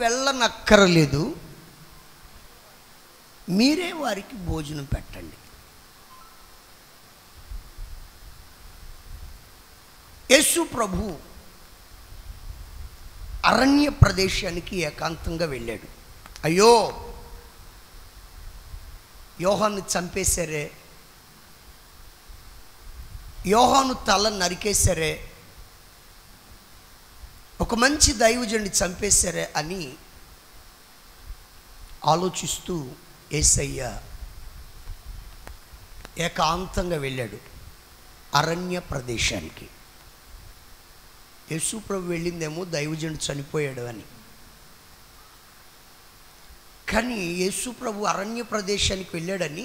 వెళ్ళనక్కరలేదు మీరే వారికి భోజనం పెట్టండి యేసు ప్రభు అరణ్య ప్రదేశానికి ఏకాంతంగా వెళ్ళాడు అయ్యో యోహాన్ని చంపేశారే యోహాను తల నరికేశారే ఒక మంచి దైవజుడిని చంపేశారే అని ఆలోచిస్తూ ఏసయ్య ఏకాంతంగా వెళ్ళాడు అరణ్య ప్రదేశానికి యేసు ప్రభు వెళ్ళిందేమో దైవజనుడు చనిపోయాడు అని కానీ యేసు ప్రభు అరణ్య ప్రదేశానికి వెళ్ళాడని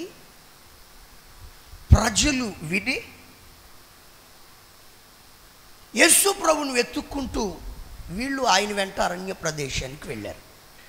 ప్రజలు విని యేసు ప్రభుని వెతుక్కుంటూ వీళ్ళు ఆయన వెంట అరణ్య ప్రదేశానికి వెళ్ళారు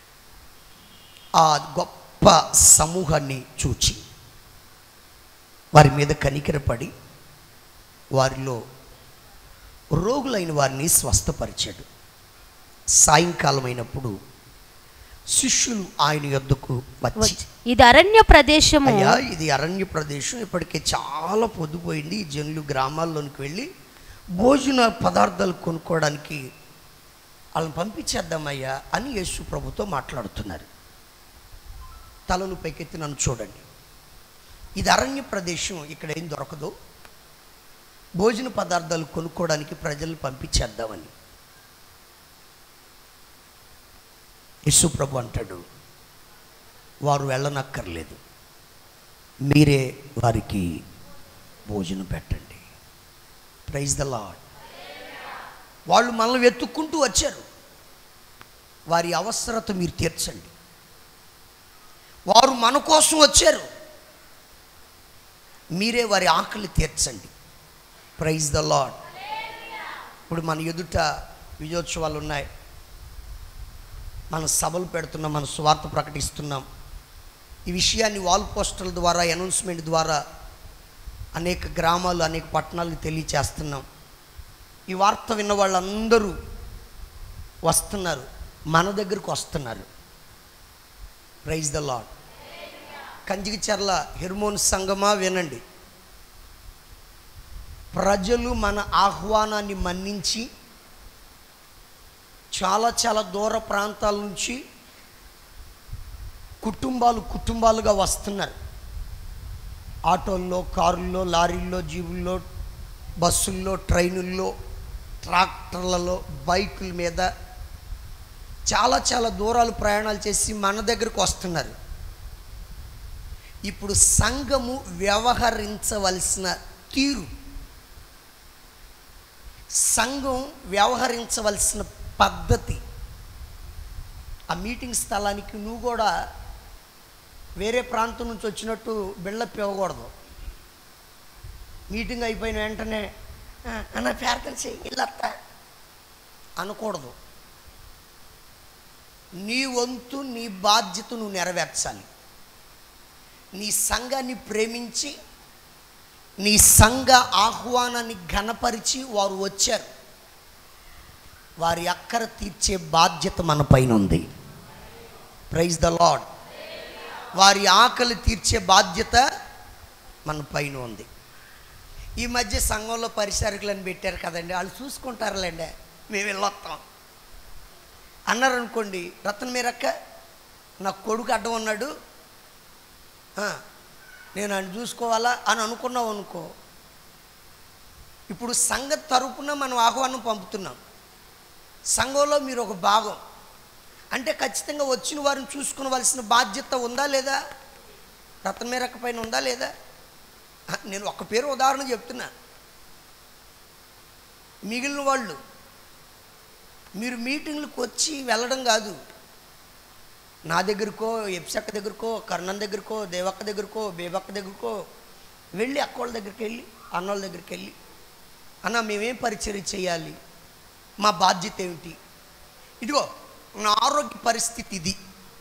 ఆ గొప్ప సమూహాన్ని చూచి వారి మీద కనికరపడి వారిలో రోగులైన వారిని స్వస్థపరిచాడు సాయంకాలం అయినప్పుడు శిష్యులు ఆయన యొద్దకు వచ్చి వచ్చి- ఇది అరణ్య ప్రదేశము అయ్యా ఇది అరణ్య ప్రదేశం ఇప్పటికే చాలా పొద్దుపోయింది ఈ జనులు గ్రామాల్లోనికి వెళ్ళి భోజన పదార్థాలు కొనుక్కోవడానికి వాళ్ళని పంపించేద్దామయ్యా అని యేసు ప్రభుతో మాట్లాడుతున్నారు తలలు పైకెత్తి నన్ను చూడండి ఇది అరణ్య ప్రదేశం ఇక్కడ ఏం దొరకదు భోజన పదార్థాలు కొనుక్కోవడానికి ప్రజలు పంపించేద్దామని యేసు ప్రభు అంటాడు వారు వెళ్ళనక్కర్లేదు మీరే వారికి భోజనం పెట్టండి ప్రైజ్ ద లాడ్ వాళ్ళు మనల్ని వెతుక్కుంటూ వచ్చారు వారి అవసరత మీరు తీర్చండి వారు మన కోసం వచ్చారు మీరే వారి ఆకలి తీర్చండి ప్రైజ్ ద లాడ్ ఇప్పుడు మన ఎదుట విజయోత్సవాలు ఉన్నాయి మన సభలు పెడుతున్నాం మన స్వార్థ ప్రకటిస్తున్నాం ఈ విషయాన్ని వాల్ పోస్టర్ల ద్వారా అనౌన్స్మెంట్ ద్వారా అనేక గ్రామాలు అనేక పట్టణాలకు తెలియచేస్తున్నాం ఈ వార్త విన్న వాళ్ళందరూ వస్తున్నారు మన దగ్గరకు వస్తున్నారు ప్రైజ్ ద లాడ్ కంజికిచర్ల హిర్మోన్ సంగమా వినండి ప్రజలు మన ఆహ్వానాన్ని మన్నించి చాలా చాలా దూర ప్రాంతాల నుంచి కుటుంబాలు కుటుంబాలుగా వస్తున్నారు ఆటోల్లో కారుల్లో లారీల్లో జీబుల్లో బస్సుల్లో ట్రైనుల్లో ట్రాక్టర్లలో బైకుల మీద చాలా చాలా దూరాలు ప్రయాణాలు చేసి మన దగ్గరకు వస్తున్నారు ఇప్పుడు సంఘము వ్యవహరించవలసిన తీరు సంఘం వ్యవహరించవలసిన పద్ధతి ఆ మీటింగ్ స్థలానికి నువ్వు కూడా వేరే ప్రాంతం నుంచి వచ్చినట్టు బిళ్ళప్ ఇవ్వకూడదు మీటింగ్ అయిపోయిన వెంటనే "ఆ, అన్న ప్రార్థన చేయి ఇల్లత్తా అనకూడదు నీ వంతు నీ బాధ్యత నువ్వు నెరవేర్చాలి నీ సంఘాన్ని ప్రేమించి నీ సంఘ ఆహ్వానాన్ని ఘనపరిచి వారు వచ్చారు వారి అక్కర తీర్చే బాధ్యత మన పైన ఉంది ప్రైజ్ ద లాడ్ వారి ఆకలి తీర్చే బాధ్యత మన పైన ఉంది ఈ మధ్య సంఘంలో పరిచారకులను పెట్టారు కదండి వాళ్ళు చూసుకుంటారులేండి మేము వెళ్ళొస్తాం అన్నారు అనుకోండి రతన్ మీరక్క నా కొడుకు అడ్డం ఉన్నాడు ఆ, నేను ఆయన చూసుకోవాలా అని అనుకున్నావు అనుకో ఇప్పుడు సంఘ తరపున మనం ఆహ్వానం పంపుతున్నాం సంఘంలో మీరు ఒక భాగం అంటే ఖచ్చితంగా వచ్చిన వారిని చూసుకోవలసిన బాధ్యత ఉందా లేదా రతన్ మేరక్క పైన ఉందా లేదా ఆ, నేను ఒక పేరు ఉదాహరణ చెప్తున్నా మిగిలిన వాళ్ళు మీరు మీటింగ్లకు వచ్చి వెళ్ళడం కాదు నా దగ్గరకో ఎప్సక్క దగ్గరకో కర్ణన్ దగ్గరకో దేవక్క దగ్గరకో బేబక్క దగ్గరకో వెళ్ళి అక్క వాళ్ళ దగ్గరికి వెళ్ళి అన్నోళ్ళ దగ్గరికి వెళ్ళి అన్న మేమేం పరిచయం చేయాలి మా బాధ్యత ఏమిటి ఇదిగో నా ఆరోగ్య పరిస్థితి ఇది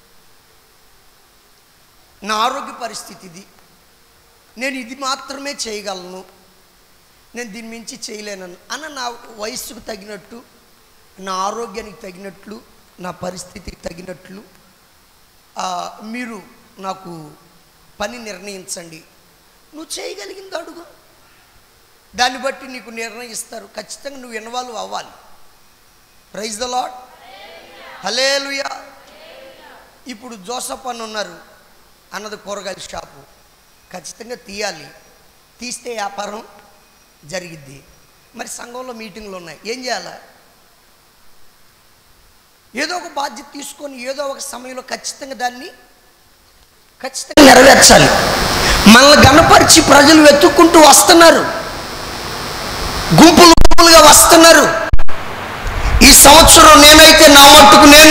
నా ఆరోగ్య పరిస్థితి ఇది నేను ఇది మాత్రమే చేయగలను నేను దీని మించి చేయలేనని అన్న నా వయస్సుకు తగినట్టు నా ఆరోగ్యానికి తగినట్లు నా పరిస్థితికి తగినట్లు ఆ, మీరు నాకు పని నిర్ణయించండి నువ్వు చేయగలిగింది అడుగు దాన్ని బట్టి నీకు నిర్ణయిస్తారు ఖచ్చితంగా నువ్వు ఇన్వాల్వ్ అవ్వాలి ప్రైజ్ ద లాడ్ హలేలుయా ఇప్పుడు జోసఫ్ అని ఉన్నారు అన్నది కూరగాయల షాపు ఖచ్చితంగా తీయాలి తీస్తే వ్యాపారం జరిగిద్ది మరి సంఘంలో మీటింగ్లు ఉన్నాయి ఏం చేయాలా ఏదో ఒక బాధ్యత తీసుకొని ఏదో ఒక సమయంలో ఖచ్చితంగా దాన్ని ఖచ్చితంగా నెరవేర్చాలి మనల్ని గణపరిచి ప్రజలు వెతుక్కుంటూ వస్తున్నారు గుంపులు గుంపులుగా వస్తున్నారు ఈ సంవత్సరం నేనైతే నా మట్టుకు నేను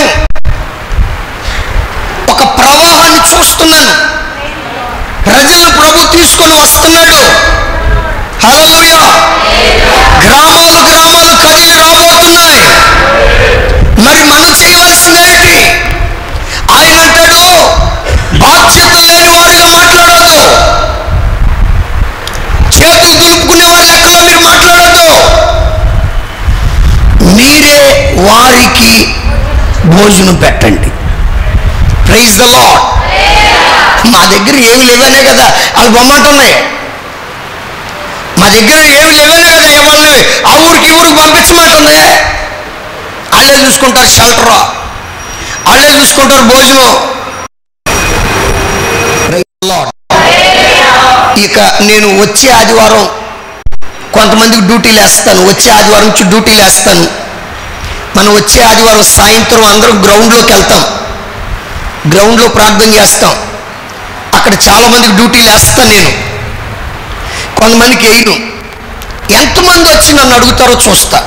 ఒక ప్రవాహాన్ని చూస్తున్నాను ప్రజలు ప్రభు తీసుకొని వస్తున్నాడు హల్లెలూయా గ్రామాలు గ్రామాలు కదిలి రాబోతున్నాయి మరి మనం చేయవలసింది ఏంటి ఆయన అంటాడు బాధ్యత లేని వారిగా మాట్లాడొద్దు చేతులు దులుపుకునే వాళ్ళ లెక్కలో మీరు మాట్లాడొద్దు మీరే వారికి భోజనం పెట్టండి ప్రైజ్ ద లాడ్ మా దగ్గర ఏమి లేవనే కదా వాళ్ళు బొమ్మంటున్నాయి మా దగ్గర ఏమి లేవనే కదా ఎవరిని ఆ ఊరికి ఈ ఊరికి పంపించమంటుంది వాళ్ళే చూసుకుంటారు షెల్టర్ వాళ్ళే చూసుకుంటారు భోజనం Praise the Lord. ఇక నేను వచ్చే ఆదివారం కొంతమందికి డ్యూటీలు వేస్తాను వచ్చే ఆదివారం నుంచి డ్యూటీలు వేస్తాను మనం వచ్చే ఆదివారం సాయంత్రం అందరం గ్రౌండ్లోకి వెళ్తాం గ్రౌండ్లో ప్రార్థన చేస్తాం అక్కడ చాలామందికి డ్యూటీలు వేస్తాను నేను కొంతమందికి వేయను ఎంతమంది వచ్చి నన్ను అడుగుతారో చూస్తా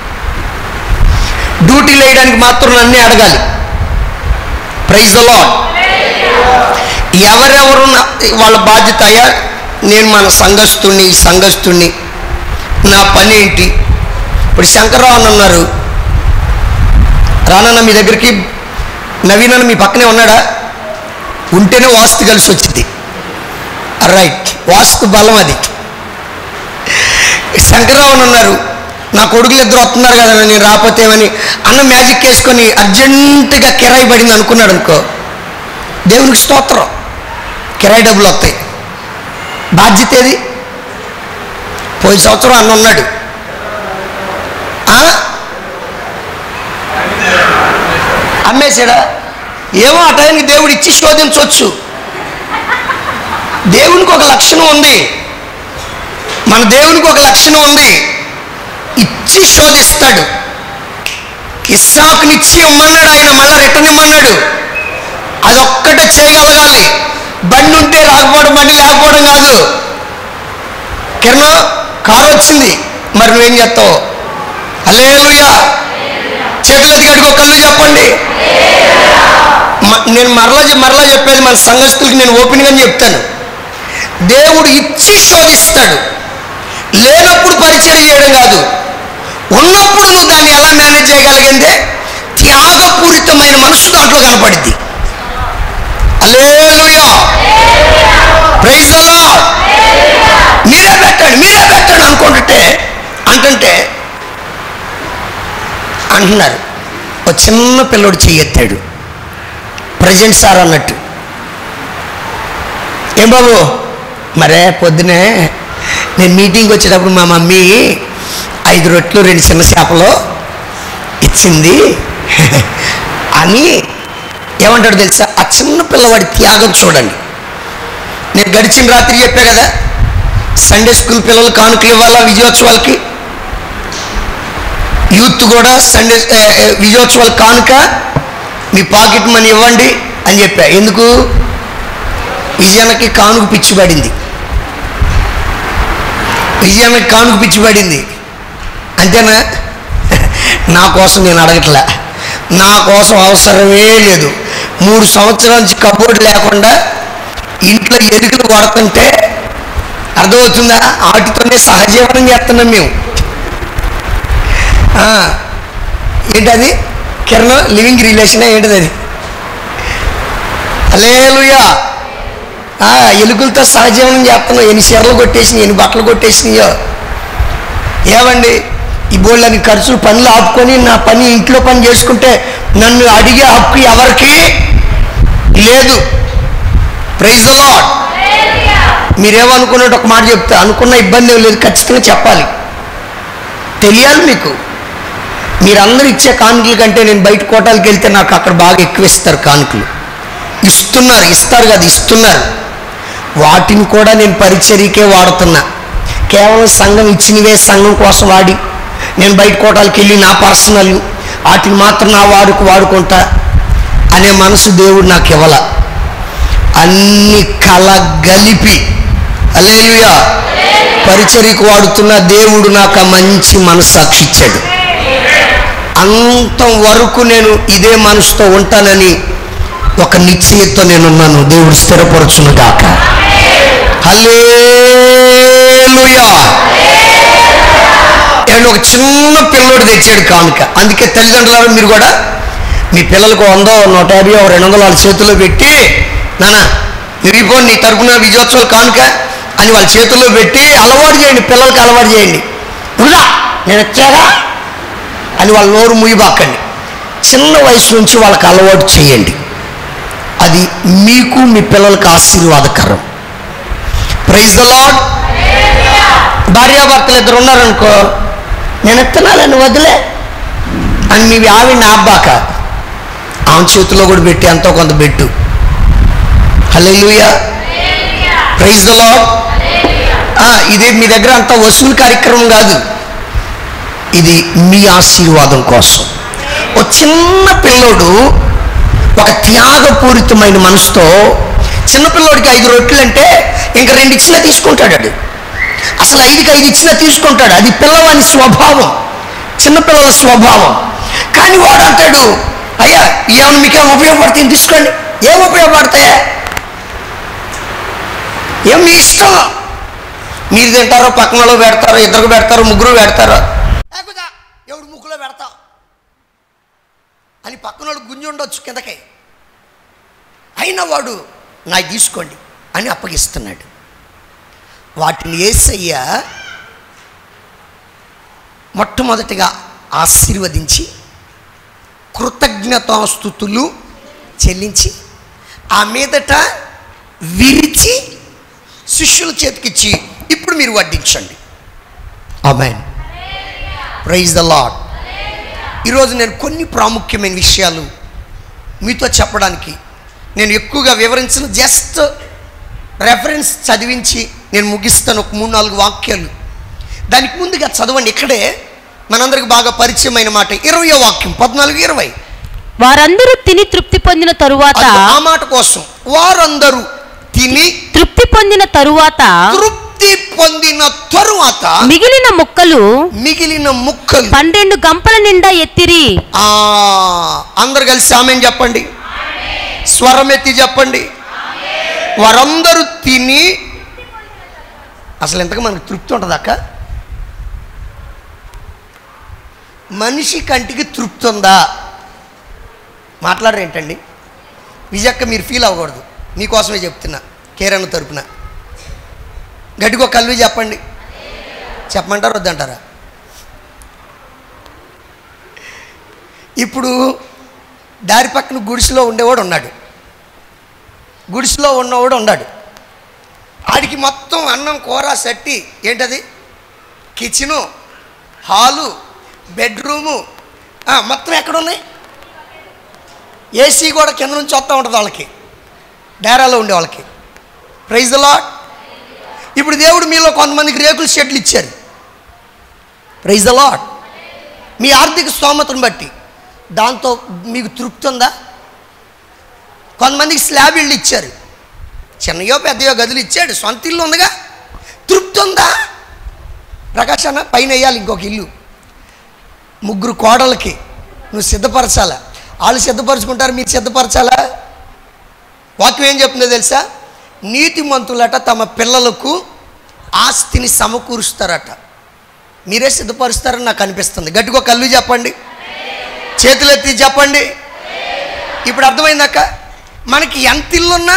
డ్యూటీలు వేయడానికి మాత్రం నన్నే అడగాలి ప్రైజ్ ద లాడ్ ఎవరెవరు నా- వాళ్ళ బాధ్యత అయ్యా నేను మన సంఘస్థుణ్ణి ఈ సంఘస్థుణ్ణి నా పని ఏంటి ఇప్పుడు శంకర్రావు అని అన్నారు రానన్న మీ దగ్గరికి నవీన్ అన్న మీ పక్కనే ఉన్నాడా ఉంటేనే వాస్తు కలిసి వచ్చింది రైట్ వాస్తు బలం అది శంకర్రావు అని అన్నారు నా కొడుకులు ఇద్దరు వస్తున్నారు కదా నేను రాకపోతే ఏమని అన్న మ్యాజిక్ వేసుకొని అర్జెంటుగా కిరాయి పడింది అనుకున్నాడు అనుకో దేవునికి స్తోత్రం కిరాయి డబ్బులు వస్తాయి బాధ్యత ఏది పోయిన సంవత్సరం అన్న ఉన్నాడు ఆ? అమ్మేశాడా ఏమో ఆ టైంకి దేవుడు ఇచ్చి శోధించవచ్చు దేవునికి ఒక లక్షణం ఉంది మన దేవునికి ఒక లక్షణం ఉంది ఇచ్చి శోధిస్తాడు ఇస్సాకునిచ్చి ఇమ్మన్నాడు ఆయన మళ్ళీ రిటర్న్ ఇమ్మన్నాడు అదొక్కటే చేయగలగాలి బండి ఉంటే రాకపోవడం బండి లేకపోవడం కాదు కిరణం కారు వచ్చింది మరి నువ్వేం చేస్తావు అలేలుయా చేతులు ఎత్తి కట్టుకో కళ్ళు చెప్పండి మ- నేను మరలా చె- మరలా చెప్పేది మన సంఘస్థులకి నేను ఓపెన్గా చెప్తాను దేవుడు ఇచ్చి శోధిస్తాడు లేనప్పుడు పరిచయం చేయడం కాదు ఉన్నప్పుడు నువ్వు దాన్ని ఎలా మేనేజ్ చేయగలిగిందే త్యాగపూరితమైన మనసు దాంట్లో కనపడింది అలేలుయా ప్రైజ్ ద లార్డ్ మీరే పెట్టండి మీరే పెట్టండి అనుకుంటుంటే అంటుంటే అంటున్నారు ఒక చిన్న పిల్లోడు చెయ్యెత్తాడు ప్రజెంట్ సార్ అన్నట్టు ఏం బాబు మరే పొద్దునే నేను మీటింగ్ వచ్చేటప్పుడు మా మమ్మీ ఐదు రొట్లు రెండు చిన్న చేపలు ఇచ్చింది అని ఏమంటాడు తెలుసా ఆ చిన్న పిల్లవాడి త్యాగం చూడండి నేను గడిచిన రాత్రి చెప్పా కదా సండే స్కూల్ పిల్లలు కానుకలు ఇవ్వాలా విజయోత్సవాలకి యూత్ కూడా సండే ఏ, ఏ, విజయోత్సవాల కానుక మీ పాకెట్ మనీ ఇవ్వండి అని చెప్పా ఎందుకు విజయానికి కానుక పిచ్చి పడింది విజయానికి కానుక పిచ్చి పడింది అంతేనా నా కోసం నేను అడగట్లే నా కోసం అవసరమే లేదు మూడు సంవత్సరాల నుంచి కబోర్డ్ లేకుండా ఇంట్లో ఎలుకలు కొడుతుంటే అర్థమవుతుందా వాటితోనే సహజీవనం చేస్తున్నాం మేము ఆ, ఏంటది కిరణ్ లివింగ్ రిలేషన్ ఏంటిది అది అలేలుయా ఆ, ఎలుకలతో సహజీవనం చేస్తున్నాం ఎన్ని చీరలు కొట్టేసినాయి ఎన్ని బట్టలు కొట్టేసినాయో ఏమండి ఈ బోళ్ళని ఖర్చులు పనులు ఆపుకొని నా పని ఇంట్లో పని చేసుకుంటే నన్ను అడిగే హక్కు ఎవరికి లేదు ప్రైజ్ ద లాడ్ మీరేమనుకున్నట్టు ఒక మాట చెప్తే అనుకున్న ఇబ్బంది ఏం లేదు ఖచ్చితంగా చెప్పాలి తెలియాలి మీకు మీరందరూ ఇచ్చే కానుకల కంటే నేను బయట కోటాలకు వెళ్తే నాకు అక్కడ బాగా ఎక్కువ ఇస్తారు కానుకలు ఇస్తున్నారు ఇస్తారు కదా ఇస్తున్నారు వాటిని కూడా నేను పరిచర్యకే వాడుతున్నా కేవలం సంఘం ఇచ్చినవే సంఘం కోసం వాడి నేను బయట కోటాలకు వెళ్ళి నా పర్సనల్ వాటిని మాత్రం నా వాడుకు వాడుకుంటా అనే మనసు దేవుడు నాకు ఇవ్వాల అన్ని కలగలిపి అలేలుయా పరిచర్యకు వాడుతున్న దేవుడు నాకు ఆ మంచి మనస్సాక్షి ఇచ్చాడు అంతం వరకు నేను ఇదే మనసుతో ఉంటానని ఒక నిశ్చయతో నేనున్నాను దేవుడు స్థిరపరచును గాక హల్లేలుయా ఏమంటే ఒక చిన్న పిల్లోడు తెచ్చాడు కానుక అందుకే తల్లిదండ్రులారు మీరు కూడా మీ పిల్లలకు వందో నూట యాభై రెండు వందలు వాళ్ళ చేతుల్లో పెట్టి నాన్న తిరిగిపో నీ తరపున విజయోత్సవ కానుక అని వాళ్ళ చేతుల్లో పెట్టి అలవాటు చేయండి పిల్లలకి అలవాటు చేయండి వృధా నేను వచ్చాగా అని వాళ్ళ నోరు ముయ్యబాకండి చిన్న వయసు నుంచి వాళ్ళకి అలవాటు చేయండి అది మీకు మీ పిల్లలకు ఆశీర్వాదకరం ప్రైజ్ ద లాడ్ భార్యాభర్తలు ఇద్దరు ఉన్నారనుకో నేను ఎత్తనాలని వదిలే అని మీ ఆవిడ ఆబ్బాక ఆమె చేతిలో కూడా పెట్టి ఎంతో కొంత పెట్టు హల్లెలూయా ప్రైజ్ ద లాడ్ ఇది మీ దగ్గర అంత వసూలు కార్యక్రమం కాదు ఇది మీ ఆశీర్వాదం కోసం ఒక చిన్న పిల్లోడు ఒక త్యాగపూరితమైన మనసుతో చిన్నపిల్లోడికి ఐదు రొట్టెలు అంటే ఇంకా రెండు ఇచ్చినా తీసుకుంటాడు వాడు. అసలు ఐదుకి ఐదు ఇచ్చినా తీసుకుంటాడు అది పిల్లవాని స్వభావం చిన్నపిల్లల స్వభావం కానీ వాడు అంటాడు అయ్యా ఏమైనా మీకేం ఉపయోగపడుతుంది తీసుకోండి ఏం ఉపయోగపడతాయా ఏం మీ ఇష్టం మీరు తింటారో పక్కన వాళ్ళు పెడతారో ఇద్దరు పెడతారో ముగ్గురు పెడతారో లేకపోతే ఎవడు ముక్కులో పెడతావు అని పక్కనోడు గుంజి ఉండొచ్చు కిందకి అయినా వాడు నాకు తీసుకోండి అని అప్పగిస్తున్నాడు వాటిని ఏసయ్య మొట్టమొదటిగా ఆశీర్వదించి కృతజ్ఞతాస్థుతులు చెల్లించి ఆ మీదట విరిచి శిష్యుల చేతికిచ్చి ఇప్పుడు మీరు వడ్డించండి ఆమెన్ ప్రైజ్ ద లాడ్ ఈరోజు నేను కొన్ని ప్రాముఖ్యమైన విషయాలు మీతో చెప్పడానికి నేను ఎక్కువగా వివరించిన జస్ట్ రెఫరెన్స్ చదివించి నేను ముగిస్తాను ఒక మూడు నాలుగు వాక్యాలు దానికి ముందుగా చదవండి ఇక్కడే మనందరికి బాగా పరిచయమైన మాట ఇరవయో వాక్యం పద్నాలుగు ఇరవై వారందరూ తిని తృప్తి పొందిన తరువాత అది ఆ మాట కోసం వారందరూ తిని తృప్తి పొందిన తరువాత తృప్తి పొందిన తరువాత మిగిలిన ముక్కలు మిగిలిన ముక్కలు పన్నెండు గంపల నిండా ఎత్తిరి ఆ అందరు కలిసి ఆమెను చెప్పండి స్వరం ఎత్తి చెప్పండి వారందరూ తిని అసలు ఎంతగా మనకు తృప్తి ఉంటుంది అక్క మనిషి కంటికి తృప్తి ఉందా మాట్లాడరేంటండి విజయక్క మీరు ఫీల్ అవ్వకూడదు మీకోసమే చెప్తున్నా కేరన్న తరపున గట్టిగా ఒక కల్వి చెప్పండి చెప్పమంటారా వద్దంటారా ఇప్పుడు దారి పక్కన గుడిసెలో ఉండేవాడు ఉన్నాడు గుడిసెలో ఉన్నవాడు ఉన్నాడు ఆడికి మొత్తం అన్నం కూర సట్టి ఏంటది కిచెను హాలు బెడ్రూము ఆ, మొత్తం ఎక్కడ ఉన్నాయి ఏసీ కూడా కింద నుంచి వస్తూ ఉంటుంది వాళ్ళకి డేరాలో ఉండే వాళ్ళకి ప్రైజ్ ద లాడ్ ఇప్పుడు దేవుడు మీలో కొంతమందికి రేకుల షెడ్లు ఇచ్చారు ప్రైజ్ ద లాడ్ మీ ఆర్థిక స్తోమతను బట్టి దాంతో మీకు తృప్తి ఉందా కొంతమందికి స్లాబ్ ఇళ్ళు ఇచ్చారు చిన్నయో పెద్దయో గదులు ఇచ్చాడు సొంత ఇల్లు ఉందిగా తృప్తి ఉందా ప్రకాష్ అన్న పైన వేయాలి ఇంకొక ఇల్లు ముగ్గురు కోడలకి నువ్వు సిద్ధపరచాలా వాళ్ళు సిద్ధపరచుకుంటారు మీరు సిద్ధపరచాలా వాక్యం ఏం చెప్తుందో తెలుసా నీతిమంతులట తమ పిల్లలకు ఆస్తిని సమకూరుస్తారట మీరే సిద్ధపరుస్తారని నాకు అనిపిస్తుంది గట్టిగా కళ్ళు చెప్పండి చేతులెత్తి చెప్పండి ఇప్పుడు అర్థమైందక్క మనకి ఎంత ఇల్లున్నా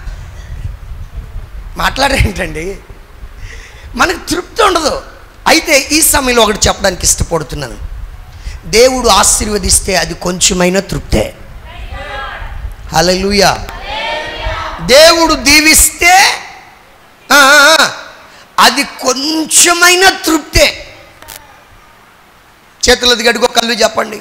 మాట్లాడేంటండి మనకు తృప్తి ఉండదు అయితే ఈ సమయంలో ఒకటి చెప్పడానికి ఇష్టపడుతున్నాను దేవుడు ఆశీర్వదిస్తే అది కొంచెమైన తృప్తే హల్లెలూయా దేవుడు దీవిస్తే ఆ, అది కొంచెమైన తృప్తే చేతులది గడుగో కళ్ళు చెప్పండి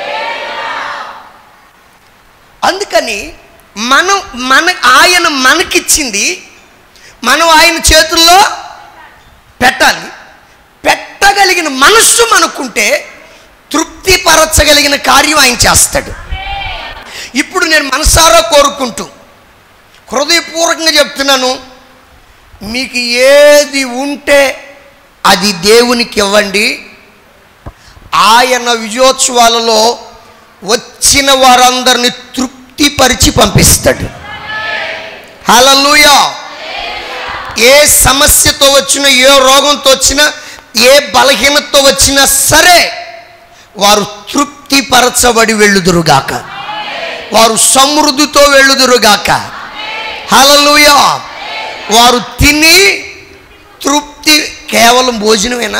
అందుకని మనం మన ఆయన మనకిచ్చింది మనం ఆయన చేతుల్లో పెట్టాలి పెట్టగలిగిన మనస్సు మనకుంటే తృప్తిపరచగలిగిన కార్యం ఆయన చేస్తాడు ఇప్పుడు నేను మనసారా కోరుకుంటూ హృదయపూర్వకంగా చెప్తున్నాను మీకు ఏది ఉంటే అది దేవునికి ఇవ్వండి ఆయన విజయోత్సవాలలో వచ్చిన వారందరిని తృప్తిపరిచి పంపిస్తాడు హల్లెలూయా ఏ సమస్యతో వచ్చినా ఏ రోగంతో వచ్చినా ఏ బలహీనతతో వచ్చినా సరే వారు తృప్తిపరచబడి వెళ్ళుదురుగాక వారు సమృద్ధితో వెళ్ళుదురుగాక హల్లెలూయా వారు తిని తృప్తి కేవలం భోజనమేనా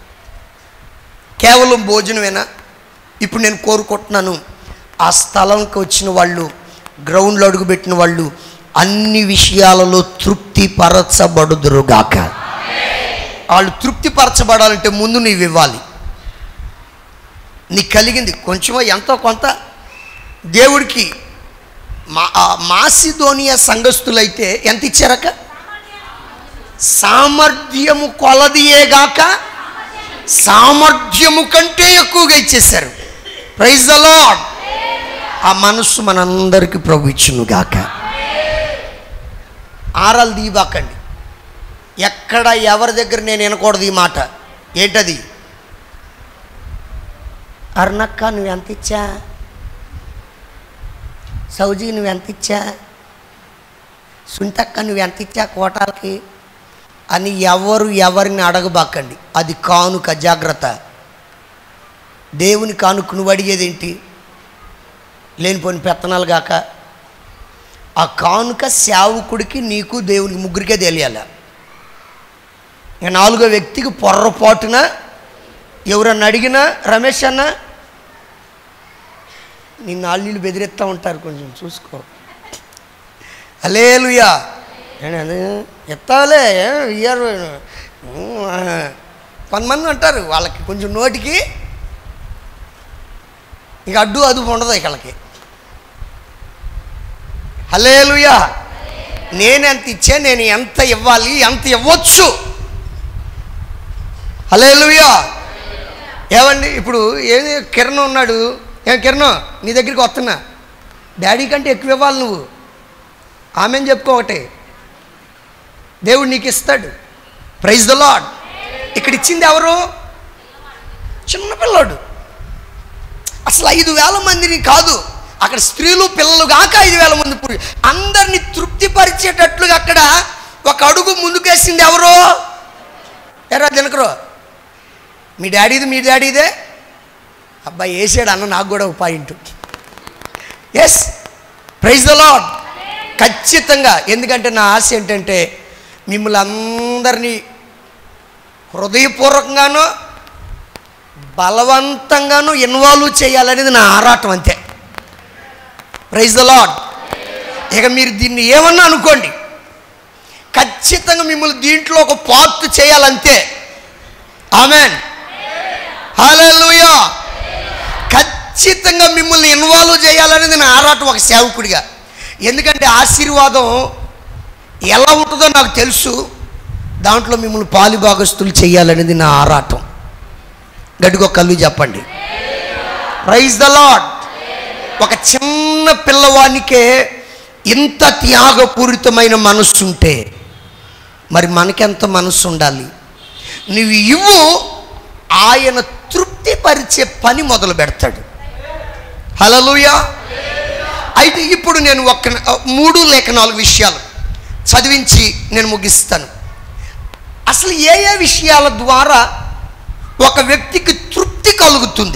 కేవలం భోజనమేనా ఇప్పుడు నేను కోరుకుంటున్నాను ఆ స్థలంకి వచ్చిన వాళ్ళు గ్రౌండ్లో అడుగుపెట్టిన వాళ్ళు అన్ని విషయాలలో తృప్తి పరచబడుదురుగాక వాళ్ళు తృప్తి పరచబడాలంటే ముందు నీవు ఇవ్వాలి నీకు కలిగింది కొంచెమో ఎంతో కొంత దేవుడికి మా ఆ మాసిదోనియా సంఘస్థులైతే ఎంత ఇచ్చారక సామర్థ్యము కొలదియేగాక సామర్థ్యము కంటే ఎక్కువగా ఇచ్చేశారు ప్రైజ్ ద లాడ్ ఆ మనస్సు మనందరికీ ప్రభు ఇచ్చును గాక ఆరాలు దీబాకండి ఎక్కడ ఎవరి దగ్గర నేను వినకూడదు ఈ మాట ఏంటది అరుణక్క నువ్వు ఎంత ఇచ్చా సౌజీ నువ్వు ఎంత ఇచ్చా సుంతక్క నువ్వు ఎంత ఇచ్చా కోటాలకి అని ఎవరు ఎవరిని అడగబాకండి అది కానుక జాగ్రత్త దేవుని కానుక నువ్వు అడిగేదేంటి లేనిపోని పెత్తనాలు గాక ఆ కానుక సేవకుడికి నీకు దేవునికి ముగ్గురికే తెలియాల ఇక నాలుగో వ్యక్తికి పొర్రపాటున ఎవరన్నా అడిగినా రమేష్ అన్న నిన్ను నాళ్ళు బెదిరిస్తూ ఉంటారు కొంచెం చూసుకో అలేలుయా నేను అదే ఎత్తాలే ఇయ్యారు కొంతమంది అంటారు వాళ్ళకి కొంచెం నోటికి ఇక అడ్డు అదుపు ఉండదు ఇక వాళ్ళకి హలేలుయా నేను ఎంత ఇచ్చా నేను ఎంత ఇవ్వాలి ఎంత ఇవ్వచ్చు హలేలుయా ఏమండి ఇప్పుడు ఏది కిరణ్ ఉన్నాడు ఏం కిరణ్ నీ దగ్గరికి వస్తున్నా డాడీ కంటే ఎక్కువ ఇవ్వాలి నువ్వు ఆమెను చెప్పుకో ఒకటి దేవుడు నీకు ఇస్తాడు ప్రైజ్ ద లాడ్ ఇక్కడ ఇచ్చింది ఎవరు చిన్నపిల్లాడు అసలు ఐదు వేల మందిని కాదు అక్కడ స్త్రీలు పిల్లలు కాక ఐదు వేల మంది పురి అందరిని తృప్తిపరిచేటట్లుగా అక్కడ ఒక అడుగు ముందుకేసింది ఎవరు ఎరా దినకరు మీ డాడీది మీ డాడీదే అబ్బాయి వేసాడు అన్న నాకు కూడా ఒక point yes praise the Lord ఖచ్చితంగా ఎందుకంటే నా ఆశ ఏంటంటే మిమ్మల్ని అందరినీ హృదయపూర్వకంగాను బలవంతంగాను ఇన్వాల్వ్ చేయాలనేది నా ఆరాటం అంతే ప్రైజ్ ద లాడ్ ఇక మీరు దీన్ని ఏమన్నా అనుకోండి ఖచ్చితంగా మిమ్మల్ని దీంట్లో ఒక పార్ట్ చేయాలంతే ఆమెన్ హల్లెలూయా ఖచ్చితంగా మిమ్మల్ని ఇన్వాల్వ్ చేయాలనేది నా ఆరాటం ఒక సేవకుడిగా ఎందుకంటే ఆశీర్వాదం ఎలా ఉంటుందో నాకు తెలుసు దాంట్లో మిమ్మల్ని పాలిభాగస్తులు చేయాలనేది నా ఆరాటం గడిగో కళ్ళు చెప్పండి ప్రైజ్ ద లాడ్ ఒక చిన్న పిల్లవానికే ఇంత త్యాగపూరితమైన మనస్సు ఉంటే మరి మనకెంత మనస్సు ఉండాలి నువ్వు ఇవ్వు ఆయన తృప్తిపరిచే పని మొదలు పెడతాడు హలలుయా అయితే ఇప్పుడు నేను ఒక మూడు లేక నాలుగు విషయాలు చదివించి నేను ముగిస్తాను అసలు ఏ ఏ విషయాల ద్వారా ఒక వ్యక్తికి తృప్తి కలుగుతుంది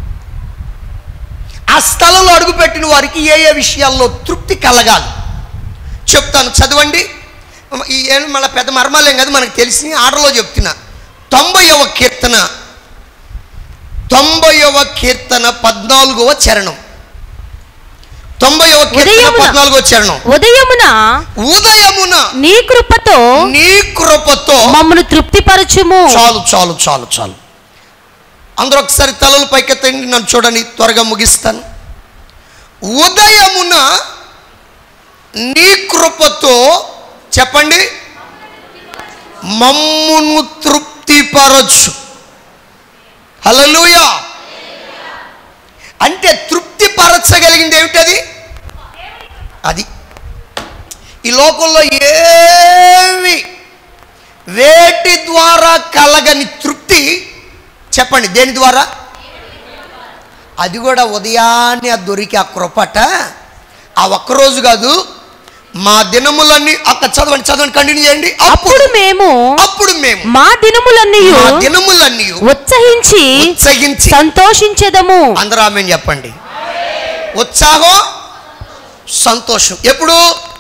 ఆ స్థలంలో అడుగుపెట్టిన వారికి ఏ ఏ విషయాల్లో తృప్తి కలగాలి చెప్తాను చదవండి ఈ ఏం మళ్ళీ పెద్ద మర్మాలేం కదా మనకు తెలిసి ఆర్డర్లో చెప్తున్నా తొంభైవ కీర్తన తొంభైవ కీర్తన పద్నాలుగవ చరణం తొంభైవ కీర్తన ఉదయమున. పద్నాలుగవ చరణం ఉదయమున ఉదయమున నీ కృపతో నీ కృపతో మమ్మను తృప్తిపరచుము చాలు చాలు చాలు చాలు అందరూ ఒకసారి తలలు పైకెత్తండి నన్ను చూడని త్వరగా ముగిస్తాను ఉదయమున నీ కృపతో చెప్పండి మమ్మును తృప్తిపరచు హల్లెలూయా అంటే తృప్తిపరచగలిగింది ఏమిటది అది ఈ లోకంలో ఏవి వేటి ద్వారా కలగని తృప్తి చెప్పండి దేని ద్వారా అది కూడా ఉదయాన్నే అది దొరికి ఆ కృపట ఆ ఒక్కరోజు కాదు మా దినములన్నీ అక్కడ చదవండి చదవండి కంటిన్యూ చేయండి అప్పుడు అప్పుడు మేము అప్పుడు మేము మా దినములన్నీ మా దినములన్నీ ఉత్సహించి ఉత్సహించి సంతోషించెదము అందరూ ఆమె చెప్పండి ఉత్సాహం సంతోషం ఎప్పుడు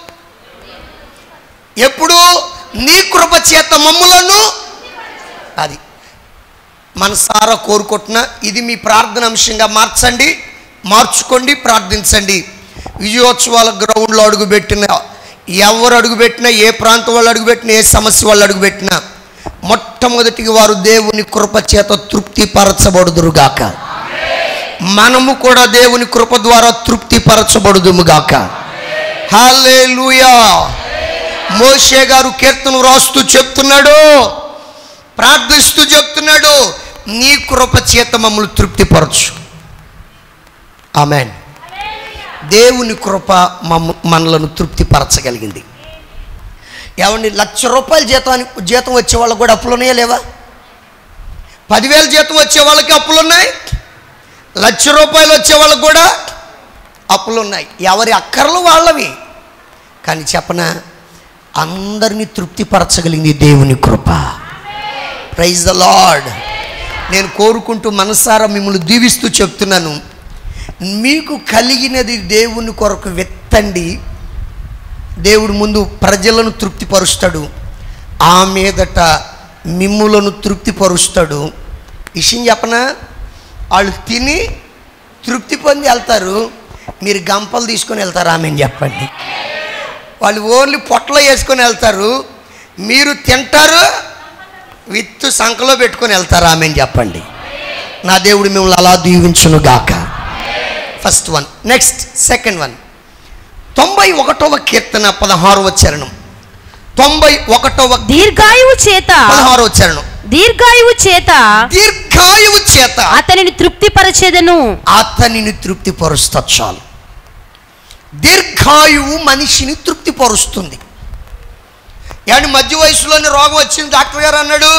ఎప్పుడు నీ కృప చేత మమ్ములను అది మనసారా కోరుకుంటున్న ఇది మీ ప్రార్థన అంశంగా మార్చండి మార్చుకోండి ప్రార్థించండి విజయోత్సవాల గ్రౌండ్లో అడుగుపెట్టిన ఎవరు అడుగుపెట్టినా ఏ ప్రాంతం వాళ్ళు అడుగుపెట్టినా ఏ సమస్య వాళ్ళు అడుగుపెట్టినా మొట్టమొదటికి వారు దేవుని కృప చేత తృప్తిపరచబడుదురుగాక మనము కూడా దేవుని కృప ద్వారా తృప్తిపరచబడుదుముగాక హాలేలుయా మోషే గారు కీర్తన రాస్తూ చెప్తున్నాడు ప్రార్థిస్తూ చెప్తున్నాడు నీ కృప చేత మమ్మల్ని తృప్తిపరచు ఆమెన్ దేవుని కృప మమ్మ మనలను తృప్తిపరచగలిగింది ఏమండి లక్ష రూపాయల జీతానికి జీతం వచ్చే వాళ్ళకి కూడా అప్పులు ఉన్నాయా లేవా పదివేల జీతం వచ్చే వాళ్ళకి అప్పులు ఉన్నాయి లక్ష రూపాయలు వచ్చే వాళ్ళకి కూడా అప్పులు ఉన్నాయి ఎవరి అక్కర్లు వాళ్ళవి కానీ చెప్పన అందరినీ తృప్తిపరచగలిగింది దేవుని కృప ప్రైజ్ ద లార్డ్ నేను కోరుకుంటూ మనసారా మిమ్మల్ని దీవిస్తూ చెప్తున్నాను మీకు కలిగినది దేవుని కొరకు వెత్తండి దేవుడు ముందు ప్రజలను తృప్తిపరుస్తాడు ఆ మీదట మిమ్ములను తృప్తిపరుస్తాడు విషయం చెప్పనా వాళ్ళు తిని తృప్తి పొంది వెళ్తారు మీరు గంపలు తీసుకొని వెళ్తారు ఆమె చెప్పండి వాళ్ళు ఓన్లీ పొట్టలో వేసుకొని వెళ్తారు మీరు తింటారు విత్తు సంకలో పెట్టుకొని వెళ్తారు ఆమె చెప్పండి నా దేవుడు మిమ్మల్ని అలా దీవించును గాక first one next second one తొంభై ఒకటవ కీర్తన పదహారవ చరణం తొంభై ఒకటవ దీర్ఘాయువు చేత పదహారవ చరణం దీర్ఘాయువు చేత దీర్ఘాయువు చేత అతనిని తృప్తిపరచెదను అతనిని తృప్తిపరుస్తా చాలు దీర్ఘాయువు మనిషిని తృప్తిపరుస్తుంది ఏమండి మధ్య వయసులోనే రోగం వచ్చింది డాక్టర్ గారు అన్నాడు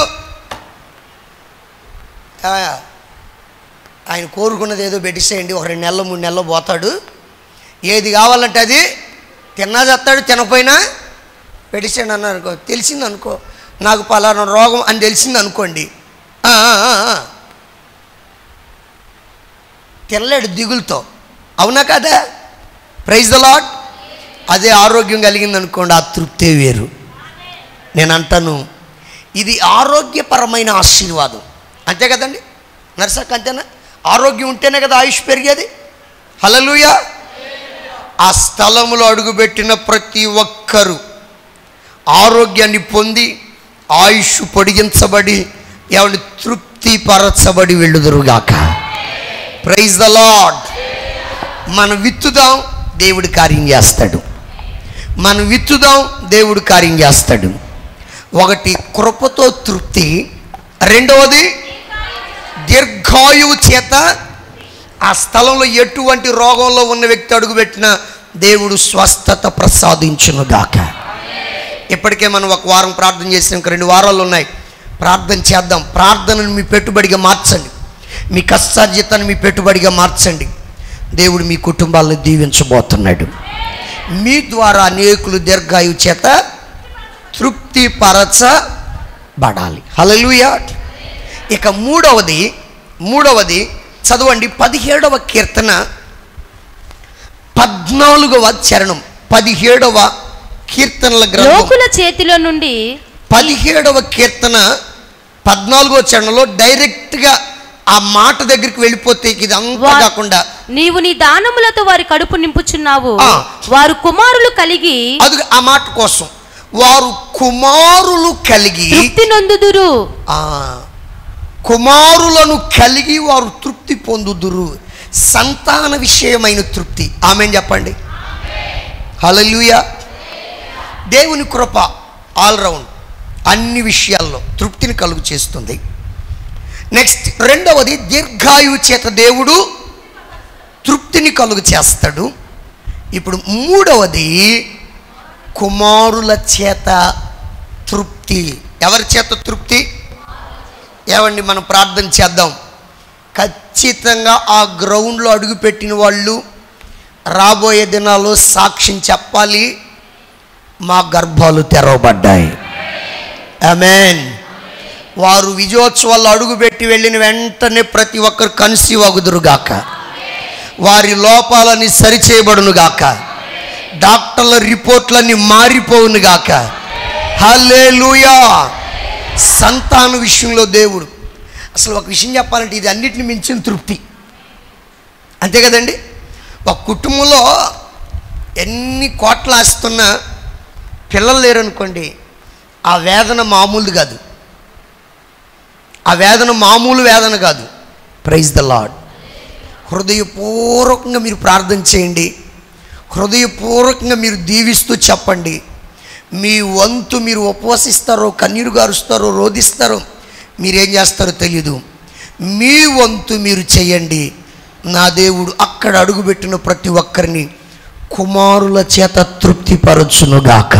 "ఆ, ఆయన కోరుకున్నది ఏదో పెట్టిసేయండి ఒక రెండు నెలలు మూడు నెలలు పోతాడు ఏది కావాలంటే అది తిన్నా చేస్తాడు తినపోయినా పెట్టిసేయండి అన్నారు అనుకో తెలిసింది అనుకో నాకు పలానా రోగం అని తెలిసింది అనుకోండి "ఆ, ఆ, ఆ, ఆ." తినలేడు దిగులుతో అవునా కదా ప్రైజ్ ద లాడ్ అదే ఆరోగ్యం కలిగింది అనుకోండి ఆ తృప్తే వేరు నేను అంటాను ఇది ఆరోగ్యపరమైన ఆశీర్వాదం అంతే కదండి నర్సక్ అంతేనా ఆరోగ్యం ఉంటేనే కదా ఆయుష్ పెరిగేది హలలుయ ఆ స్థలములో అడుగుపెట్టిన ప్రతి ఒక్కరూ ఆరోగ్యాన్ని పొంది ఆయుష్ పొడిగించబడి ఎవరిని తృప్తిపరచబడి వెళ్ళుదురుగాక ప్రైజ్ ద లాడ్ మనం విత్తుదాం దేవుడు కార్యం చేస్తాడు మనం విత్తుదాం దేవుడు కార్యం చేస్తాడు ఒకటి కృపతో తృప్తి రెండవది దీర్ఘాయువు చేత ఆ స్థలంలో ఎటువంటి రోగంలో ఉన్న వ్యక్తి అడుగుపెట్టినా దేవుడు స్వస్థత ప్రసాదించునుగాక ఇప్పటికే మనం ఒక వారం ప్రార్థన చేసిన ఇంక రెండు వారాలు ఉన్నాయి ప్రార్థన చేద్దాం ప్రార్థనను మీ పెట్టుబడిగా మార్చండి మీ కష్టార్జితాన్ని మీ పెట్టుబడిగా మార్చండి దేవుడు మీ కుటుంబాలను దీవించబోతున్నాడు మీ ద్వారా అనేకులు దీర్ఘాయువు చేత తృప్తిపరచబడాలి హల్లెలూయా ఇక మూడవది మూడవది చదవండి పదిహేడవ కీర్తన పద్నాలుగవ చరణం పదిహేడవ కీర్తనల గ్రంథం లోకుల చేతిలో నుండి పదిహేడవ కీర్తన పద్నాలుగో చరణంలో డైరెక్ట్గా ఆ మాట దగ్గరికి వెళ్ళిపోతే ఇది అంతా వా- కాకుండా నీవు నీ దానములతో వారి కడుపు నింపుచున్నావు ఆ. వారు కుమారులు కలిగి అది ఆ మాట కోసం వారు కుమారులు కలిగి తృప్తి నొందుదురు ఆ కుమారులను కలిగి వారు తృప్తి పొందుదురు సంతాన విషయమైన తృప్తి ఆమె చెప్పండి హల్లెలూయా దేవుని కృప ఆల్రౌండ్ అన్ని విషయాల్లో తృప్తిని కలుగు చేస్తుంది నెక్స్ట్ రెండవది దీర్ఘాయువు చేత దేవుడు తృప్తిని కలుగు చేస్తాడు ఇప్పుడు మూడవది కుమారుల చేత తృప్తి ఎవరి చేత తృప్తి ఏమండి మనం ప్రార్థన చేద్దాం ఖచ్చితంగా ఆ గ్రౌండ్లో అడుగుపెట్టిన వాళ్ళు రాబోయే దినాల్లో సాక్ష్యం చెప్పాలి మా గర్భాలు తెరవబడ్డాయి ఆమెన్ వారు విజయోత్సవాల్లో అడుగుపెట్టి వెళ్ళిన వెంటనే ప్రతి ఒక్కరు కన్సీవ్ అగుదురుగాక వారి లోపాలని సరిచేయబడునుగాక డాక్టర్ల రిపోర్ట్లన్నీ మారిపోవునుగాక హల్లెలూయా సంతాన విషయంలో దేవుడు అసలు ఒక విషయం చెప్పాలంటే ఇది అన్నిటిని మించిన తృప్తి అంతే కదండి ఒక కుటుంబంలో ఎన్ని కోట్లు ఆస్తున్నా పిల్లలు లేరనుకోండి ఆ వేదన మామూలు కాదు ఆ వేదన మామూలు వేదన కాదు ప్రైజ్ ద లాడ్ హృదయపూర్వకంగా మీరు ప్రార్థన చేయండి హృదయపూర్వకంగా మీరు దీవిస్తూ చెప్పండి మీ వంతు మీరు ఉపవసిస్తారో కన్నీరు గారుస్తారో రోధిస్తారో మీరేం చేస్తారో తెలియదు మీ వంతు మీరు చేయండి నా దేవుడు అక్కడ అడుగుపెట్టిన ప్రతి ఒక్కరిని కుమారుల చేత తృప్తిపరచునుగాక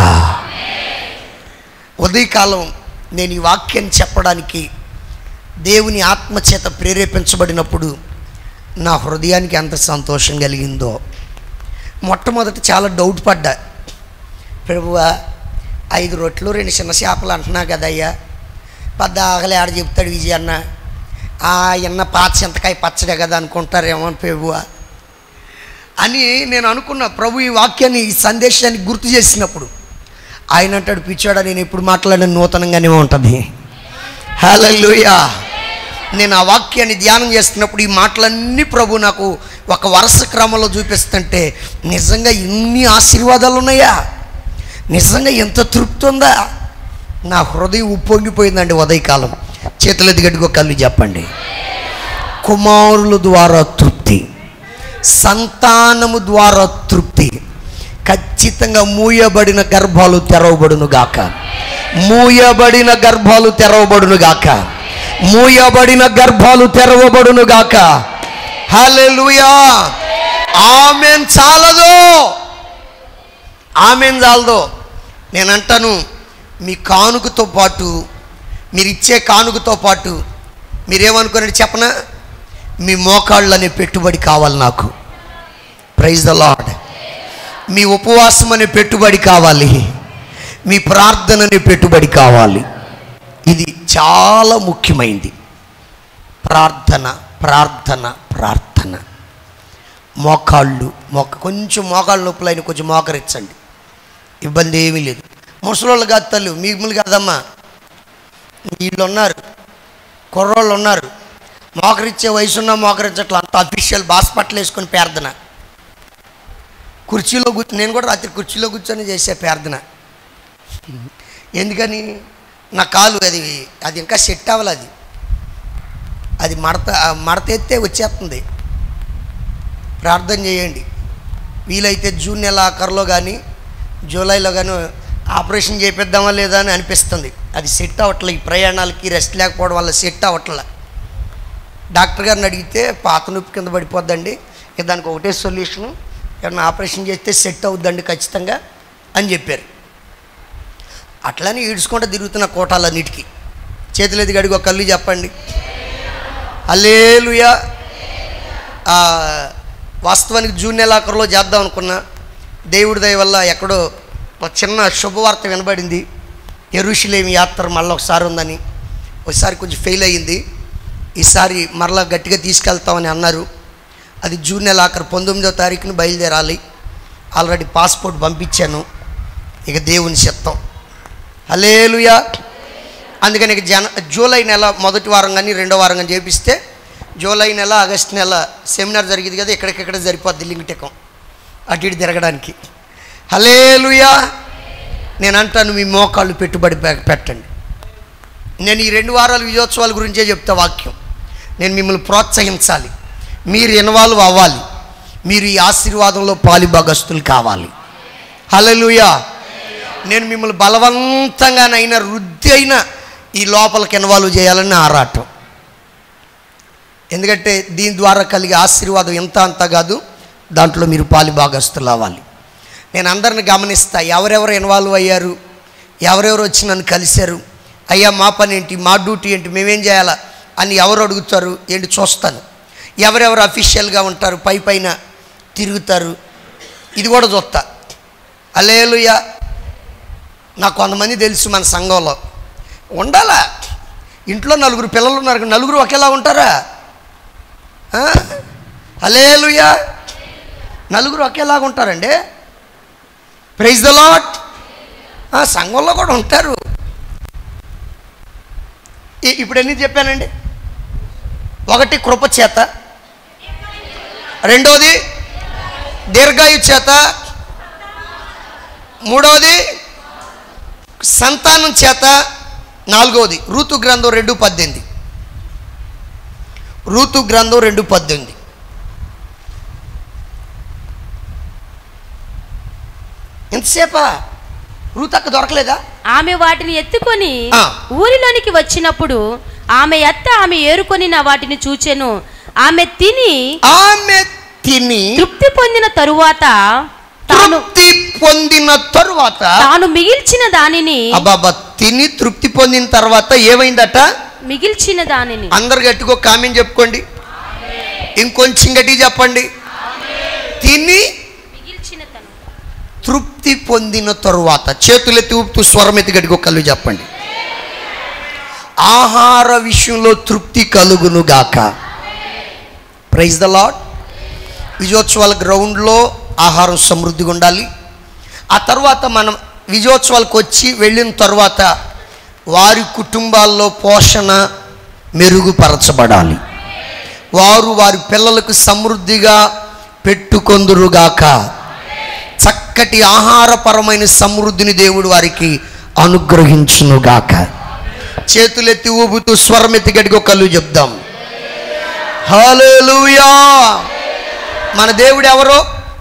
ఉదయకాలం నేను ఈ వాక్యాన్ని చెప్పడానికి దేవుని ఆత్మ చేత ప్రేరేపించబడినప్పుడు నా హృదయానికి ఎంత సంతోషం కలిగిందో మొట్టమొదట చాలా డౌట్ పడ్డా ప్రభువా ఐదు రొట్లు రెండు చిన్న చేపలు అంటున్నా కదయ్యా పెద్ద ఆగలి ఆడ చెప్తాడు విజయ్ అన్న ఆ ఎన్న పాత చింతకాయ పచ్చడే కదా అనుకుంటారేమో ప్రభువా అని నేను అనుకున్న ప్రభు ఈ వాక్యాన్ని ఈ సందేశాన్ని గుర్తు చేసినప్పుడు ఆయన అంటాడు పిచ్చాడా నేను ఎప్పుడు మాట్లాడిన నూతనంగానే ఉంటుంది హల్లెలూయా నేను ఆ వాక్యాన్ని ధ్యానం చేస్తున్నప్పుడు ఈ మాటలన్నీ ప్రభు నాకు ఒక వరుస క్రమంలో చూపిస్తుంటే నిజంగా ఇన్ని ఆశీర్వాదాలు ఉన్నాయా నిజంగా ఎంత తృప్తి ఉందా నా హృదయం ఉప్పొంగిపోయిందండి ఉదయకాలం చేతులు ఎదిగట్టుకో కళ్ళు చెప్పండి కుమారుల ద్వారా తృప్తి సంతానము ద్వారా తృప్తి ఖచ్చితంగా మూయబడిన గర్భాలు తెరవబడును గాక మూయబడిన గర్భాలు తెరవబడును గాక మూయబడిన గర్భాలు తెరవబడును గాక హల్లెలూయా ఆమెన్ చాలదు ఆమెన్ చాలదు నేను అంటాను మీ కానుకతో పాటు మీరు ఇచ్చే కానుకతో పాటు మీరేమనుకున్నట్టు చెప్పనా మీ మోకాళ్ళు అనే పెట్టుబడి కావాలి నాకు ప్రైజ్ ద లాడ్ మీ ఉపవాసం అనే పెట్టుబడి కావాలి మీ ప్రార్థన అనే పెట్టుబడి కావాలి ఇది చాలా ముఖ్యమైనది ప్రార్థన ప్రార్థన ప్రార్థన మోకాళ్ళు మోక కొంచెం మోకాళ్ళ నొప్పులు అయిన కొంచెం మోకరించండి ఇబ్బంది ఏమీ లేదు ముసలోళ్ళు కాదు తల్లి మిమ్మల్ని కాదమ్మా వీళ్ళు ఉన్నారు కుర్రోళ్ళు ఉన్నారు మోకరిచ్చే వయసున్న మోకరించట్ల అంత అఫీషియల్ బాస్పట్లు వేసుకొని ప్రార్థన కుర్చీలో కూర్చొని నేను కూడా రాత్రి కుర్చీలో కూర్చొని చేసే ప్రార్థన ఎందుకని నా కాలు అది అది ఇంకా సెట్ అవ్వాలి అది అది మడత మడత ఎత్తే వచ్చేస్తుంది ప్రార్థన చేయండి వీలైతే జూన్ నెల ఆఖరిలో కానీ జూలైలో కానీ ఆపరేషన్ చేపిద్దామా లేదా అని అనిపిస్తుంది అది సెట్ అవ్వట్లే ఈ ప్రయాణాలకి రెస్ట్ లేకపోవడం వల్ల సెట్ అవ్వట్లే డాక్టర్ గారిని అడిగితే పాత నొప్పి కింద పడిపోద్దండి ఇక దానికి ఒకటే సొల్యూషను ఏమన్నా ఆపరేషన్ చేస్తే సెట్ అవుద్దండి ఖచ్చితంగా అని చెప్పారు అట్లానే ఈడ్చుకుంటూ తిరుగుతున్న కోటాలన్నిటికీ చేతులు ఎదిగి అడిగి ఒక కళ్ళు చెప్పండి అల్లేలుయా ఆ, వాస్తవానికి జూన్ నెలాఖరులో చేద్దాం అనుకున్నా దేవుడి దయ వల్ల ఎక్కడో ఒక చిన్న శుభవార్త వినబడింది ఎరుషులేమి యాత్ర మళ్ళీ ఒకసారి ఉందని ఒకసారి కొంచెం ఫెయిల్ అయ్యింది ఈసారి మరలా గట్టిగా తీసుకెళ్తామని అన్నారు అది జూన్ నెల ఆఖరు పంతొమ్మిదో తారీఖున బయలుదేరాలి ఆల్రెడీ పాస్పోర్ట్ పంపించాను ఇక దేవుని చిత్తం హలేలుయా అందుకని ఇక జన జూలై నెల మొదటి వారం కానీ రెండో వారం కానీ చేపిస్తే జూలై నెల ఆగస్ట్ నెల సెమినార్ జరిగింది కదా ఎక్కడికెక్కడ సరిపోద్ది లింగటెకం అటు ఇటు తిరగడానికి హలేలుయా నేను అంటాను మీ మోకాళ్ళు పెట్టుబడి పె- పెట్టండి నేను ఈ రెండు వారాల విజయోత్సవాల గురించే చెప్తా వాక్యం నేను మిమ్మల్ని ప్రోత్సహించాలి మీరు ఇన్వాల్వ్ అవ్వాలి మీరు ఈ ఆశీర్వాదంలో పాలిభాగస్తులు కావాలి హల్లెలూయా నేను మిమ్మల్ని బలవంతంగానైనా రుద్ది అయినా ఈ లోపలికి ఇన్వాల్వ్ చేయాలని ఆరాటం ఎందుకంటే దీని ద్వారా కలిగే ఆశీర్వాదం ఎంత అంత కాదు దాంట్లో మీరు పాలిభాగస్తులు అవ్వాలి నేను అందరిని గమనిస్తా ఎవరెవరు ఇన్వాల్వ్ అయ్యారు ఎవరెవరు వచ్చి నన్ను కలిశారు అయ్యా మా పని ఏంటి మా డ్యూటీ ఏంటి మేమేం చేయాలా అని ఎవరు అడుగుతారు ఏంటి చూస్తాను ఎవరెవరు అఫీషియల్గా ఉంటారు పై పైన తిరుగుతారు ఇది కూడా చూస్తా అలేలుయా నాకు కొంతమంది తెలుసు మన సంఘంలో ఉండాలా ఇంట్లో నలుగురు పిల్లలు ఉన్నారు నలుగురు ఒకేలా ఉంటారా ఆ? హల్లెలూయా నలుగురు ఒకేలాగా ఉంటారండి ప్రైజ్ ద లాట్ సంఘంలో కూడా ఉంటారు ఇ- ఇప్పుడు ఎన్ని చెప్పానండి ఒకటి కృప చేత రెండోది దీర్ఘాయు చేత మూడవది సంతానం చేత నాలుగవది ఋతు గ్రంథం రెండు పద్దెనిమిది ఋతు గ్రంథం రెండు పద్దెనిమిది ఎంతసేపా ఋతు అక్క దొరకలేదా ఆమె వాటిని ఎత్తుకొని ఆ. ఊరిలోనికి వచ్చినప్పుడు ఆమె అత్త ఆమె ఏరుకొనిన వాటిని చూచెను ఆమె తిని ఆమె తిని తృప్తి పొందిన తరువాత తాను తృప్తి పొందిన తరువాత తాను మిగిల్చిన దానిని అబ్బాబా తిని తృప్తి పొందిన తర్వాత ఏమైందట మిగిల్చిన దానిని అందరు గట్టిగా కామెంట్ చెప్పుకోండి ఇంకొంచెం గట్టి చెప్పండి తిని మిగిల్చిన తను తృప్తి పొందిన తరువాత చేతులెత్తి ఊపుతూ స్వరం ఎత్తి గట్టిగా కళ్ళు చెప్పండి ఆహార విషయంలో తృప్తి కలుగును గాక ప్రైజ్ ద లాడ్ విజయోత్సవాల గ్రౌండ్లో ఆహారం సమృద్ధిగా ఉండాలి ఆ తర్వాత మనం విజయోత్సవాలకు వచ్చి వెళ్ళిన తర్వాత వారి కుటుంబాల్లో పోషణ మెరుగుపరచబడాలి వారు వారి పిల్లలకు సమృద్ధిగా పెట్టుకొందురుగాక చక్కటి ఆహారపరమైన సమృద్ధిని దేవుడు వారికి అనుగ్రహించునుగాక చేతులెత్తి ఊపుతూ స్వరం ఎత్తి గడికి ఒక కళ్ళు చెప్దాం హల్లెలూయా మన దేవుడు ఎవరో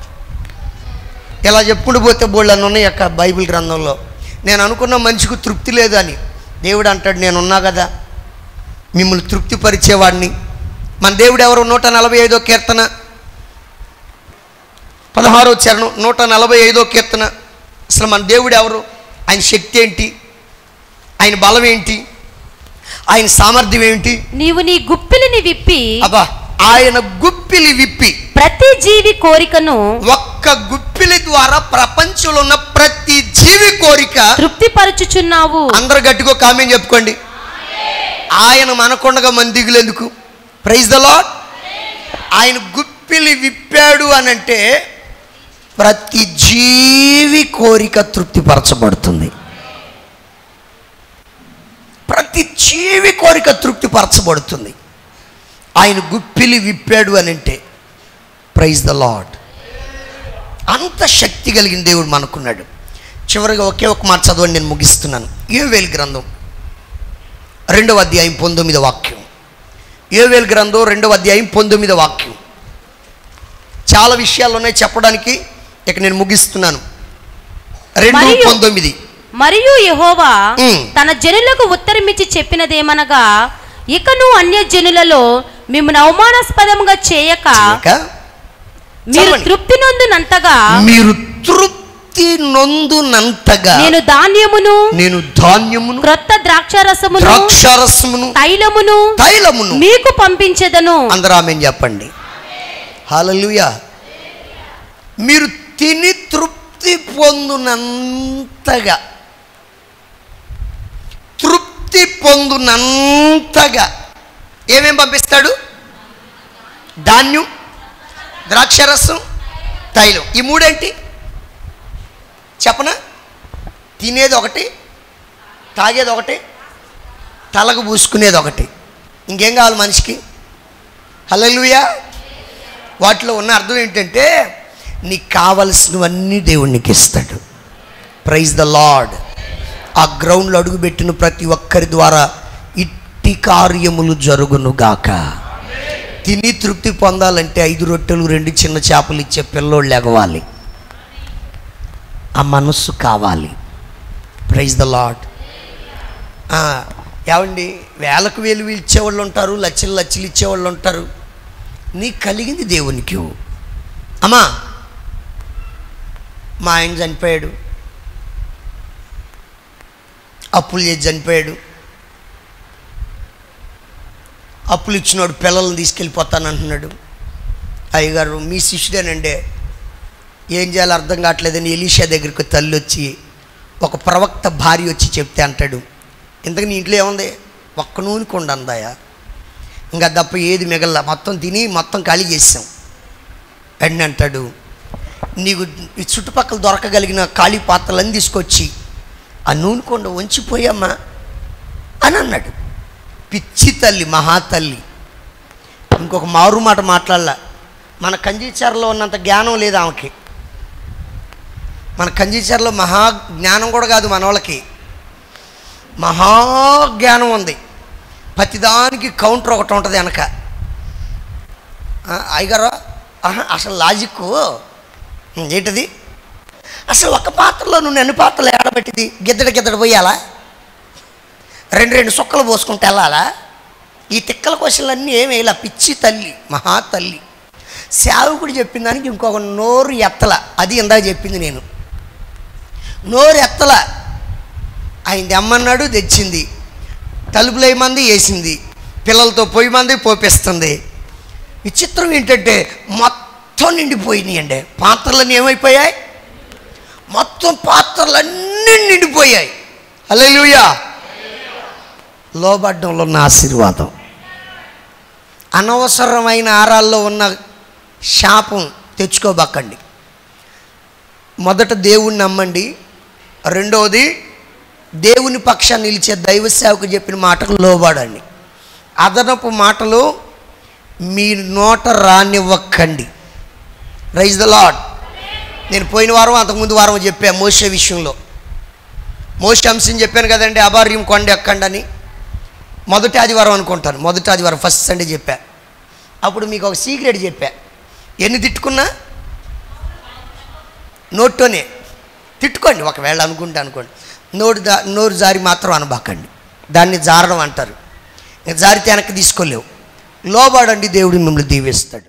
ఇలా చెప్పుడు పోతే బోళ్ళని ఉన్నాయి యొక్క బైబిల్ గ్రంథంలో నేను అనుకున్న మనిషికి తృప్తి లేదు అని దేవుడు అంటాడు నేనున్నా కదా మిమ్మల్ని తృప్తిపరిచేవాడిని మన దేవుడు ఎవరు నూట నలభై ఐదో కీర్తన పదహారో చరణం నూట నలభై ఐదో కీర్తన అసలు మన దేవుడు ఎవరు ఆయన శక్తి ఏంటి ఆయన బలం ఏంటి ఆయన సామర్థ్యం ఏంటి నీవు నీ గుప్పిలిని విప్పి అబ్బా ఆయన గుప్పిలి విప్పి ప్రతి జీవి కోరికను ఒక్క గుప్పిలి ద్వారా ప్రపంచంలో ఉన్న ప్రతి జీవి కోరిక తృప్తిపరచుచున్నావు అందరు గట్టిగా కామెంట్ చెప్పుకోండి ఆయన మనకుండగా మన దిగులు ఎందుకు ప్రైజ్ ద లాడ్ ఆయన గుప్పిలి విప్పాడు అని అంటే ప్రతి జీవి కోరిక తృప్తిపరచబడుతుంది ప్రతి జీవి కోరిక తృప్తిపరచబడుతుంది ఆయన గుప్పిలి విప్పాడు అని అంటే ప్రైజ్ ద లాడ్ అంత శక్తి కలిగిన దేవుడు మనకున్నాడు చివరిగా ఒకే ఒక మాట చదవండి నేను ముగిస్తున్నాను యోవేల్ గ్రంథం రెండవ అధ్యాయం పంతొమ్మిది వాక్యం యోవేల్ గ్రంథం రెండవ అధ్యాయం పంతొమ్మిది వాక్యం చాలా విషయాలు ఉన్నాయి చెప్పడానికి ఇక నేను ముగిస్తున్నాను రెండు మరియు- పంతొమ్మిది మరియు యెహోవా ఉమ్. తన జనులకు ఉత్తరమిచ్చి చెప్పినదేమనగా ఇకను అన్య జనులలో మిమ్మల్ని అవమానాస్పదంగా చేయక చేయక మీరు చదవండి. తృప్తి నొందునంతగా మీరు తృప్తి నొందునంతగా నేను ధాన్యమును నేను ధాన్యమును క్రొత్త ద్రాక్షారసమును ద్రాక్షారసమును తైలమును తైలమును మీకు పంపించెదను అందరూ ఆమె చెప్పండి హాలలుయా మీరు తిని తృప్తి పొందునంతగా తృప్తి పొందునంతగా ఏమేం పంపిస్తాడు ధాన్యం ద్రాక్షరసం తైలం ఈ మూడేంటి చెప్పనా తినేది ఒకటి తాగేది ఒకటి తలకు పూసుకునేది ఒకటి ఇంకేం కావాలి మనిషికి హల్లెలూయా వాటిలో ఉన్న అర్థం ఏంటంటే నీకు కావలసినవన్నీ దేవునికి ఇస్తాడు ప్రైజ్ ద లార్డ్ ఆ గ్రౌండ్లో అడుగుపెట్టిన ప్రతి ఒక్కరి ద్వారా ఇట్టి కార్యములు జరుగునుగాక తిని తృప్తి పొందాలంటే ఐదు రొట్టెలు రెండు చిన్న చేపలు ఇచ్చే పిల్లోళ్ళు ఎగవాలి ఆ మనస్సు కావాలి ప్రైజ్ ద లాడ్ ఏమండి వేలకు వేలు ఇచ్చేవాళ్ళు ఉంటారు లచ్చలు లచ్చలు ఇచ్చేవాళ్ళు ఉంటారు నీకు కలిగింది దేవునికి ఇవ్వు. అమ్మా మా ఆయన చనిపోయాడు అప్పులు చేసి చనిపోయాడు అప్పులు ఇచ్చినోడు పిల్లల్ని తీసుకెళ్ళిపోతాను అంటున్నాడు అయ్యగారు మీ శిష్యుడేనండి ఏం చేయాలో అర్థం కావట్లేదని ఎలీషా దగ్గరికి తల్లి వచ్చి ఒక ప్రవక్త భార్య వచ్చి చెప్తే అంటాడు ఇంతకు నీ ఇంట్లో ఏముంది ఒక్క నూనె కొండ అందాయా ఇంకా తప్ప ఏది మిగల మొత్తం తిని మొత్తం ఖాళీ చేసాం అని అంటాడు నీకు ఈ చుట్టుపక్కల దొరకగలిగిన ఖాళీ పాత్రలన్నీ తీసుకొచ్చి ఆ నూనె కొండ వంచిపోయామ్మా అని అన్నాడు పిచ్చి తల్లి మహాతల్లి ఇంకొక మారు మాట మాట్లాడలా మన కంజీచర్లో ఉన్నంత జ్ఞానం లేదు ఆమెకి మన కంజీచర్లో మహా జ్ఞానం కూడా కాదు మన వాళ్ళకి మహా జ్ఞానం ఉంది ప్రతిదానికి కౌంటర్ ఒకటి ఉంటుంది వెనక ఆ, అయ్యగారు ఆహా, అసలు లాజిక్ ఏంటది అసలు ఒక పాత్రలో నువ్వు ఎన్ని పాత్రలు ఏడబెట్టింది గిద్దడ గిద్దడ పోయాలా రెండు రెండు సుక్కలు పోసుకుంటే వెళ్ళాలా ఈ తిక్కల క్వశ్చన్లన్నీ ఏమి వేయాల పిచ్చి తల్లి మహా తల్లి సేవకుడు చెప్పిన దానికి ఇంకొక నోరు ఎత్తల అది ఇందాక చెప్పింది నేను నోరు ఎత్తల ఆయన తెమ్మన్నాడు తెచ్చింది తలుపులు వేయమంది వేసింది పిల్లలతో పొయ్యి మంది పోపిస్తుంది విచిత్రం ఏంటంటే మొత్తం నిండిపోయినాయి అండి పాత్రలన్నీ ఏమైపోయాయి మొత్తం పాత్రలన్నీ నిండిపోయాయి హల్లెలూయా లోబడ్డంలో ఉన్న ఆశీర్వాదం అనవసరమైన ఆరాల్లో ఉన్న శాపం తెచ్చుకోబక్కండి మొదట దేవుణ్ణి నమ్మండి రెండవది దేవుని పక్షాన్ని నిలిచే దైవ సేవకు చెప్పిన మాటకు లోబడండి అదనపు మాటలు మీ నోట రానివ్వకండి రైజ్ ద లాడ్ నేను పోయిన వారం అంతకుముందు వారం చెప్పాను మోసే విషయంలో మోసే అంశం చెప్పాను కదండి అబార్యం కొండ ఎక్కండి అని మొదటి ఆదివారం అనుకుంటాను మొదటి ఆదివారం ఫస్ట్ సండే చెప్పా అప్పుడు మీకు ఒక సీక్రెట్ చెప్పా ఎన్ని తిట్టుకున్నా నోట్తోనే తిట్టుకోండి ఒకవేళ అనుకుంటే అనుకోండి నోరు దా నోరు జారి మాత్రం అనబాకండి దాన్ని జారడం అంటారు ఇంకా జారితే వెనక్కి తీసుకోలేవు లోబడండి దేవుడు మిమ్మల్ని దీవిస్తాడు